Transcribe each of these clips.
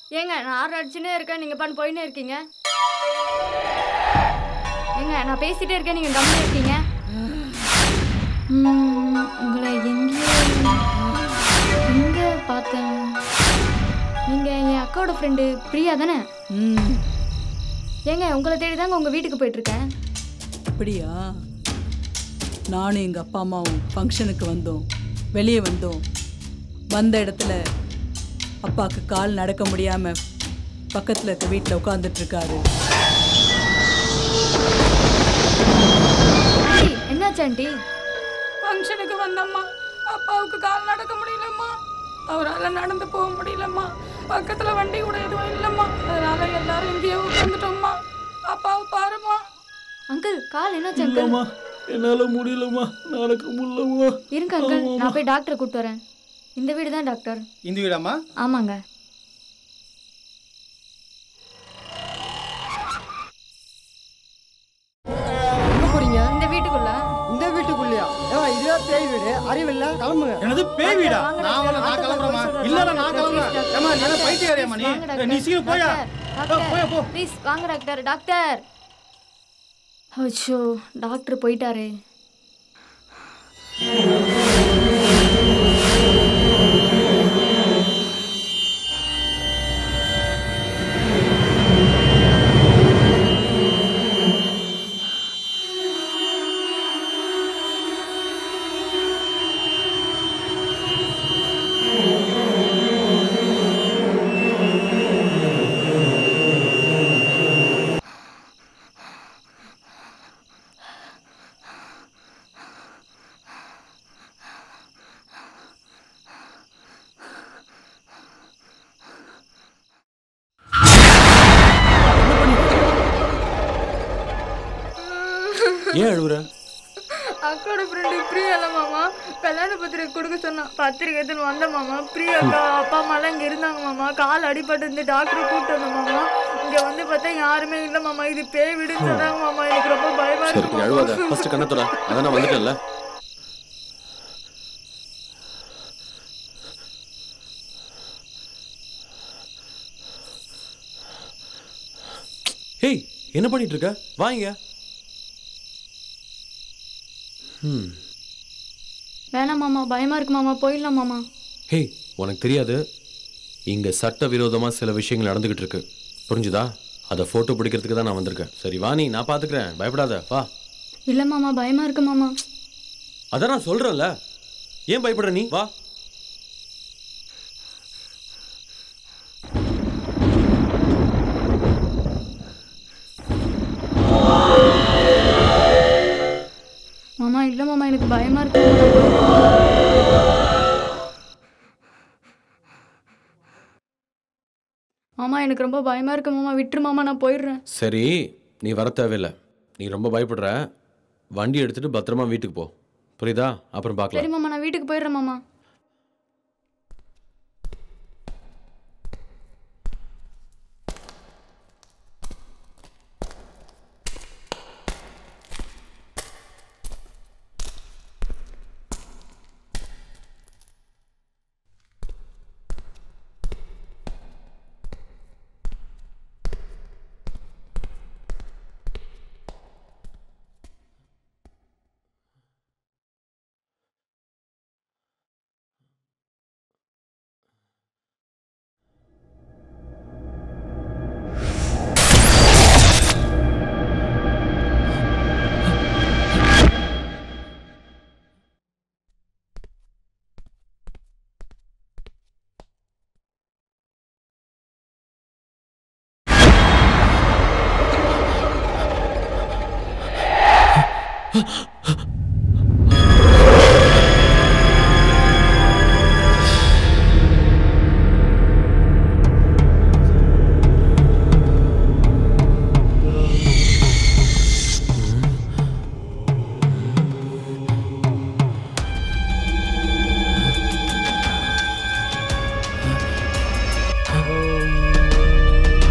ஏங்க நான் ஆறு அடிச்சுனே இருக்கேன் நீங்க பண்ண போயினே இருக்கீங்க ஏங்க நான் பேசிட்டே இருக்கேன் நீங்க கம்மியா இருக்கீங்க ம், உங்களை எங்கேயோ எங்க பார்த்தேன் நீங்க என் அக்காவோட ஃப்ரெண்டு பிரியா தானே ம் ஏங்க உங்களை தேடி தாங்க உங்க வீட்டுக்கு போயிட்டு இருக்கேன் அப்படியா நானும் எங்கள் அப்பா அம்மாவும் ஃபங்க்ஷனுக்கு வந்தோம் வெளியே வந்தோம் வந்த இடத்துல அப்பாவுக்கு கால் நடக்க முடியாம பக்கத்தில் இருக்க வீட்டில் உட்காந்துட்டு இருக்காரு ஆண்டி என்னாச்சு ஆண்டி ஃபங்க்ஷனுக்கு வந்தம்மா அப்பாவுக்கு கால் நடக்க முடியலம்மா அவரால் நடந்து போக முடியலம்மா பக்கத்தில் வண்டி கூட எதுவும் இல்லைம்மா அதனால எல்லாரும் இங்கேயே உட்காந்துட்டோம்மா அப்பாவை பாருமா அங்கிள் கால் என்னாச்சு அங்கிள் இல்லம்மா என்னால முடியலம்மா நடக்க முடியலம்மா இருங்க அங்கிள் நான் போய் டாக்டரை கூப்பிட்டு வரேன் இந்த வீடு தான் டாக்டர் இந்த வீடாம்மா ஆமாங்க எங்க போறீங்க இந்த வீட்டுக்குள்ள இந்த வீட்டுக்குள்ளயா ஏவா இதுவே பேய் வீடு அறிவில்ல கிளம்புங்க எனது பேய் வீடா வாங்க நான் டாக்டர், வரல, நான் டாக்டர் கிளம்புறேம்மா சொல்றேன். இல்லடா நான் டாக்டர், கிளம்புறேன் டாக்டர், ஏம்மா நீ என்ன டாக்டர், பைத்தியக்காரியாம்மா நீ வாங்க டாக்டர். நீ சீக்கிரம் போயா டாக்டர், போயா போ ப்ளீஸ் வாங்க டாக்டர் டாக்டர் அச்சோ டாக்டர் போயிட்டாரே ஏன் அழுவுற அக்காவோட ஃப்ரெண்டு பிரியா இல்ல மாமா கல்யாண பத்திரிக்கை கொடுக்க சொன்னா பத்திரிக்கை எடுத்துன்னு வந்த மாமா பிரியா அக்கா அப்பா அம்மாலாம் இங்க இருந்தாங்க மாமா கால் அடிபட்டு இருந்து டாக்டர் கூப்பிட்டு வந்தோம் மாமா இங்க வந்து பார்த்தா யாருமே இல்ல மாமா இது பேய் விடுன்னு சொன்னாங்க மாமா எனக்கு ரொம்ப பயமா சரி இருக்கு நீ அழுவாத ஃபர்ஸ்ட் கண்ணத்தோட அதான் நான் வந்துட்டேன்ல ஹேய் என்ன பண்ணிட்டு இருக்க வாங்க ம் வேணாம் மாமா பயமா இருக்கு மாமா போயிடலாம் மாமா ஹேய் உனக்கு தெரியாது இங்க சட்டவிரோதமா சில விஷயங்கள் நடந்துகிட்டு இருக்கு புரிஞ்சுதா அதை போட்டோ பிடிக்கிறதுக்கு தான் நான் வந்திருக்கேன் சரி வா நீ நான் பாத்துக்கிறேன் பயப்படாத வா இல்ல மாமா பயமா இருக்கு மாமா அதான் நான் சொல்றேன்ல ஏன் பயப்படுற நீ வா மாமா இல்ல மாமா எனக்கு பயமா இருக்கு மாமா. மாமா எனக்கு ரொம்ப பயமா இருக்கு மாமா விட்டுரு மாமா நான் போயிடுறேன் சரி நீ வர தேவையில்லை நீ ரொம்ப பயப்படுற வண்டி எடுத்துட்டு பத்திரமா வீட்டுக்கு போ புரியுதா அப்புறம் சரி பார்க்கலாம் மாமா நான் வீட்டுக்கு போயிடுறேன் மாமா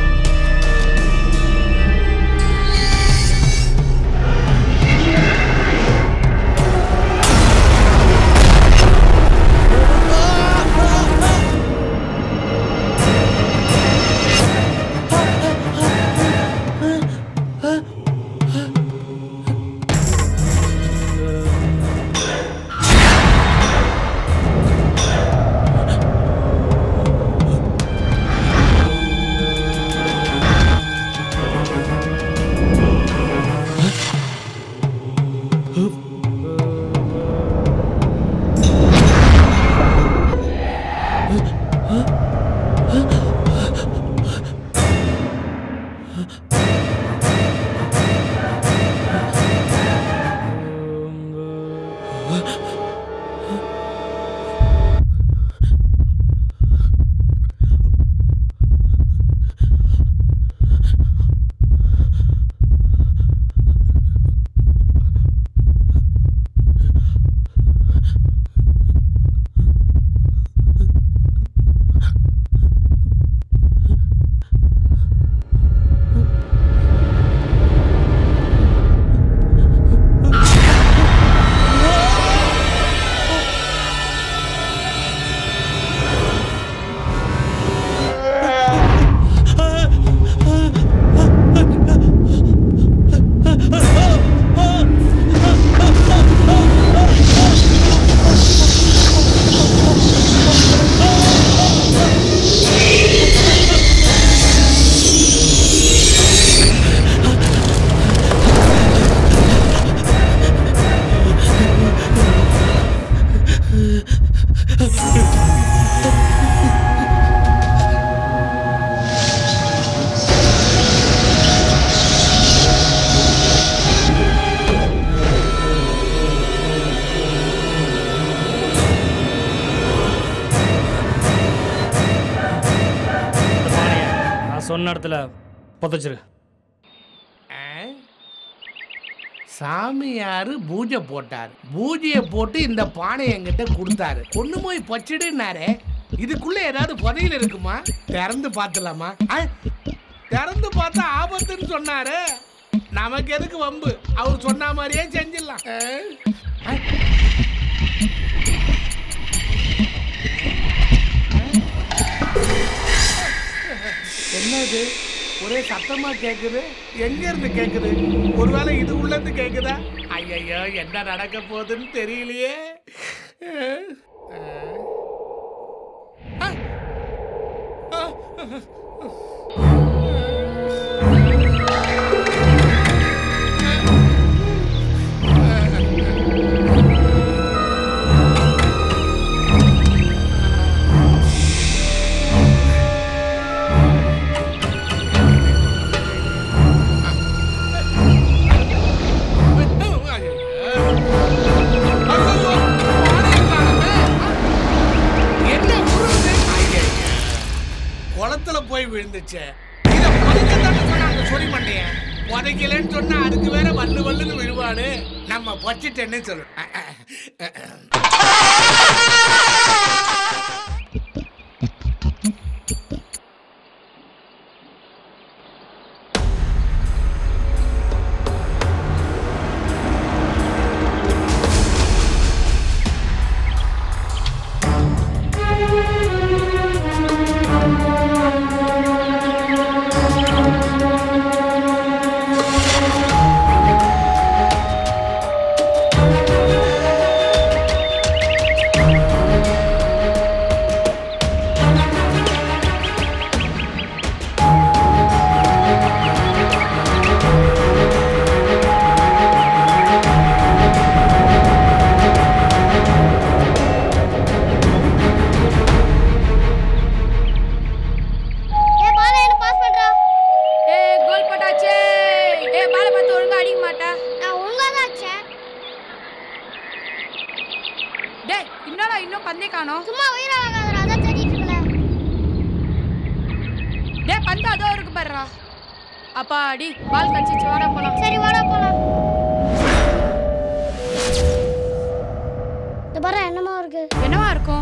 ஆ இந்த பானையை நான் சொன்ன இடத்துல புதைச்சிரு சாமியாரு பூஜை போட்டார் பூஜையை போட்டு இந்த பானை என்கிட்ட கொடுத்தாரு கொண்டு போய் பச்சிடுனாரே இதுக்குள்ள ஏதாவது புதையல் இருக்குமா திறந்து பார்த்துலாமா ஆ? திறந்து பார்த்தா ஆபத்துன்னு சொன்னாரு நமக்கு எதுக்கு வம்பு அவர் சொன்ன மாதிரியே செஞ்சிடலாம் ஆ? ஆ? என்னது ஒரே சத்தமா கேக்குது எங்க இருந்து கேக்குது ஒருவேளை இது உள்ள இருந்து கேக்குதா ஐயையோ என்ன நடக்க போகுதுன்னு தெரியலையே அஹ், அஹ். அஹ், அஹ். என்ன உருவுது? ஐயைய. குளத்துல போய் விழுந்துச்சு இத புதைக்கத்தானே சொன்னாங்க சொறி மண்டைய புதைக்கலன்னு சொன்னா அதுக்கு வேற வல்லு வல்லுன்னு விழுவானு நம்ம பொச்சிட்டேன்னு சொல்லு அஹ், அஹ், அஹ். ஏ பால என்ன பாஸ் பண்றா ஏ கோல் போட்டாச்சே ஏ பால பார்த்து ஒழுங்கா அடிக்க மாட்டா நான் ஒழுங்கா தான் அடிச்சேன் டேய் என்னடா இன்னும் பந்தே காணோம் சும்மா உயிரை வாங்காதடா அதான் தேடிட்டு இருக்கல டேய் பந்து அதோ இருக்கு பாருடா அப்பா அடி பால் கடிச்சிச்சு வாடா போலாம் சரி வாடா போலாம் இந்த பாரு என்னமா இருக்கு என்னவா இருக்கும்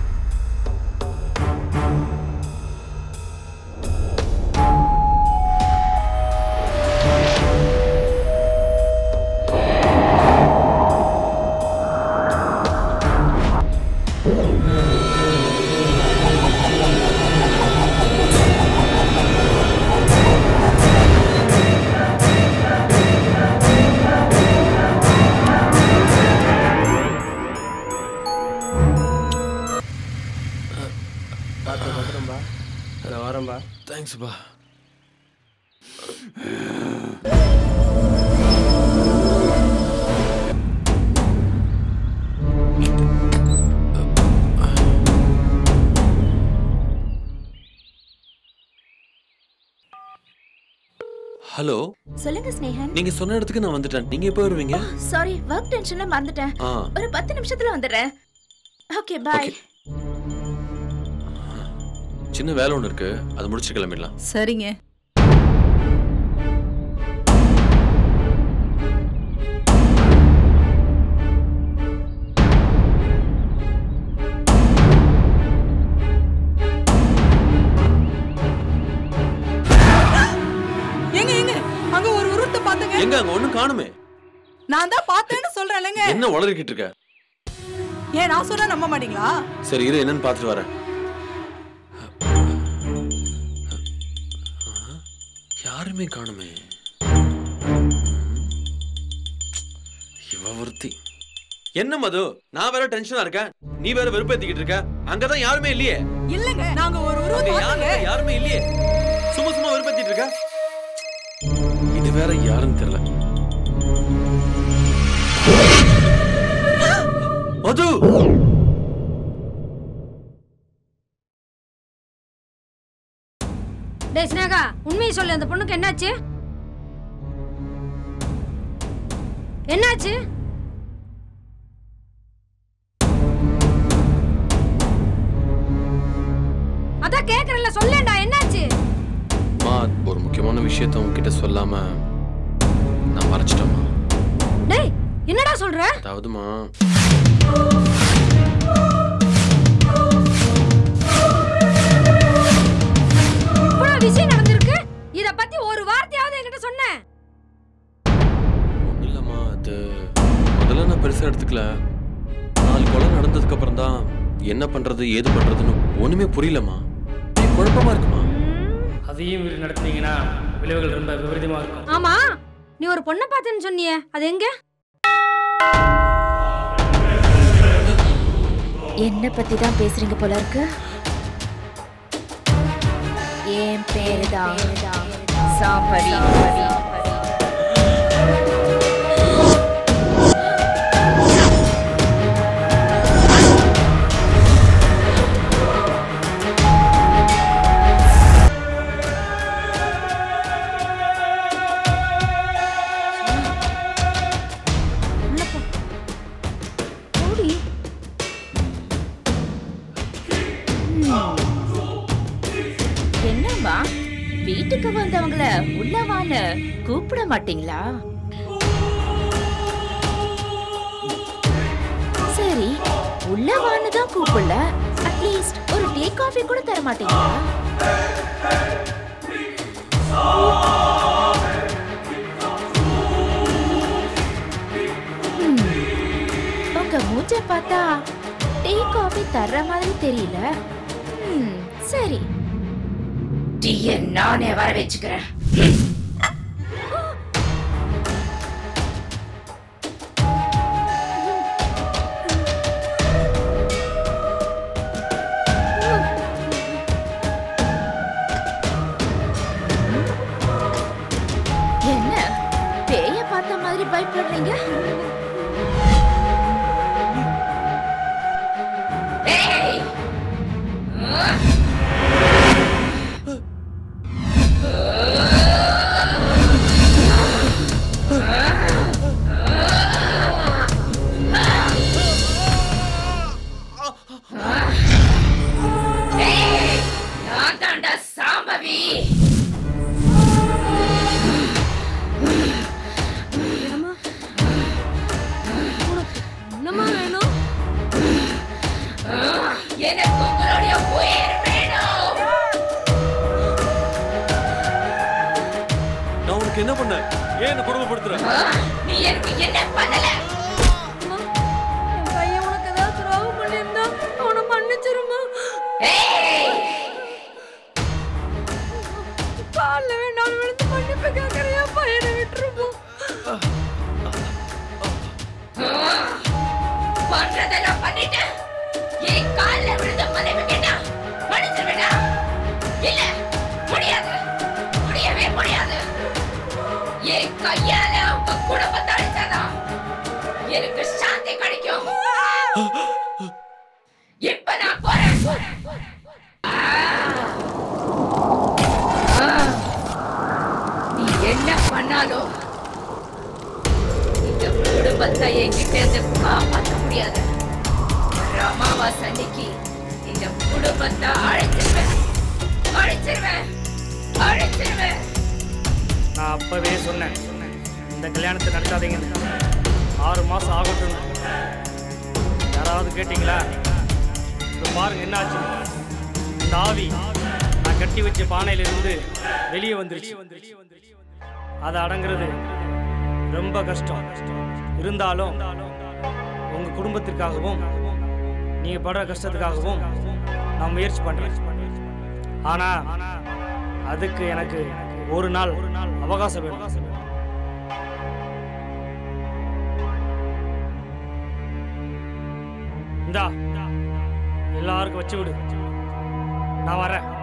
தேங்க்ஸ்ப்பா ஹலோ சொல்லுங்க ஸ்னேகன் நீங்க சொன்ன இடத்துக்கு நான் வந்துட்டேன் நீங்க எப்போ வருவீங்க சாரி ஒர்க் டென்ஷன்ல மறந்துட்டேன் ஆ ஒரு பத்து நிமிஷத்துல வந்துடுறேன் ஓகே பாய் சின்ன வேலை ஒன்று இருக்கு அது முடிச்சு கிளம்பிடலாம் சரிங்க ஏங்க ஏங்க அங்க ஒரு உருவத்தை பாத்துங்க எங்க அங்க ஒண்ணும் காணுமே நான் தான் பார்த்தேன்னு சொல்றேன்லங்க என்ன உளறிக்கிட்டு இருக்க ஏன் நான் சொன்னா நம்ப மாட்டீங்களா சரி இரு என்னன்னு பார்த்துட்டு வரேன் யாருமே காணுமே இவ ஒருத்தி என்ன மது நான் வேற டென்ஷனா இருக்கேன் நீ வேற வெறுப்பேத்திக்கிட்டு இருக்க அங்கதான் யாருமே இல்லையே இல்லங்க நாங்க ஒரு அங்க உருவத்தை யாருமே பார்த்தேங்க யாருமே இல்லையே சும்மா சும்மா வெறுப்பேத்திட்டு இருக்க இது வேற யாருன்னு தெரியல மது டேய் ஸ்னேகா உண்மையை சொல்லு அந்த பொண்ணுக்கு என்னாச்சு என்னாச்சு அதான் கேக்குறல சொல்லேன்டா என்னாச்சு மா ஒரு முக்கியமான விஷயத்த உன்கிட்ட சொல்லாம நான் மறைச்சிட்டேம்மா டேய் என்னடா சொல்ற அதாவதுமா இவ்வளவு விஷயம் நடந்திருக்கு இத பத்தி ஒரு வார்த்தையாவது என்கிட்ட சொன்ன ஒன்றும் இல்லைம்மா அது முதல்ல நான் பெருசாக எடுத்துக்கல நாலு கொலை நடந்ததுக்கு அப்புறம் தான் என்ன பண்றது ஏது பண்றதுன்னு ஒண்ணுமே புரியலம்மா நீ குழப்பமா இருக்குமா அதையும் மீறி நடத்துனீங்கன்னா விளைவுகள் ரொம்ப விபரீதமாக இருக்கும் ஆமா நீ ஒரு பொண்ணை பார்த்தேன்னு சொன்னியே அது எங்க என்ன பத்தி தான் பேசுறீங்க போல இருக்கு என் பேரு தான் சாம்பவி ஓடி என்னம்மா வீட்டுக்கு வந்தவங்கள உள்ள வான்னு கூப்பிட மாட்டீங்களா சரி உள்ள வான்னு தான் கூப்பிடல அட்லீஸ்ட் ஒரு டீ காஃபி கூட தர மாட்டீங்களா ம், உங்க மூஞ்ச பார்த்தா டீ காஃபி தர்ற மாதிரி தெரியல ம், சரி டீய நானே வர வச்சுக்கிறேன் என்ன பேய பார்த்த மாதிரி பயப்படுறீங்க ஏய் நான் தாண்டா சாம்பவி என்னம்மா வேணும் எனக்கு உங்களுடைய உயிர் வேணும் நான் உனக்கு என்ன பண்ணேன் ஏன் என்ன குடும்பப்படுத்துற நீ எனக்கு என்ன பண்ணல என் பையன் உனக்கு ஏதாவது துரோகம் பண்ணியிருந்தா அவனை மன்னிச்சிருமா ஏய் காலில் வேணாலும் விழுந்து மன்னிப்பு கேட்கறியா பையனை விட்டுருமா பண்றதெல்லாம் பண்ணிட்டு என் கால்ல விழுந்த மனைவி கேட்டா மன்னிச்சிருவேனா இல்ல முடியாது முடியவே முடியாது என் கையால அவங்க குடும்பத்தை அழிச்சாதான் எனக்கு சாந்தி கிடைக்கும் இப்ப நான் போறேன் ஆ. நீ என்ன பண்ணாலும் இந்த குடும்பத்தை என்கிட்ட இருந்து காப்பாற்ற முடியாது வர்ற அமாவாசை அன்னைக்கு இந்த குடும்பத்தை அழைச்சிருவேன் அழைச்சிருவேன் அழைச்சிருவேன் நான் அப்பவே சொன்னேன் இந்த கல்யாணத்தை நடத்தாதீங்கன்னு ஆறு மாதம் ஆகட்டும் யாராவது கேட்டிங்களா இப்போ பாருங்க என்னாச்சு இந்த ஆவி நான் கட்டி வச்ச பானையிலிருந்து வெளியே வந்துருச்சு அதை அடங்குறது ரொம்ப கஷ்டம் இருந்தாலும் உங்க குடும்பத்திற்காகவும் நீங்க படுற கஷ்டத்துக்காகவும் நான் முயற்சி பண்றேன் ஆனா அதுக்கு எனக்கு ஒரு நாள் அவகாசம் வேணும் இந்தா எல்லாருக்கும் வச்சு விடு நான் வரேன்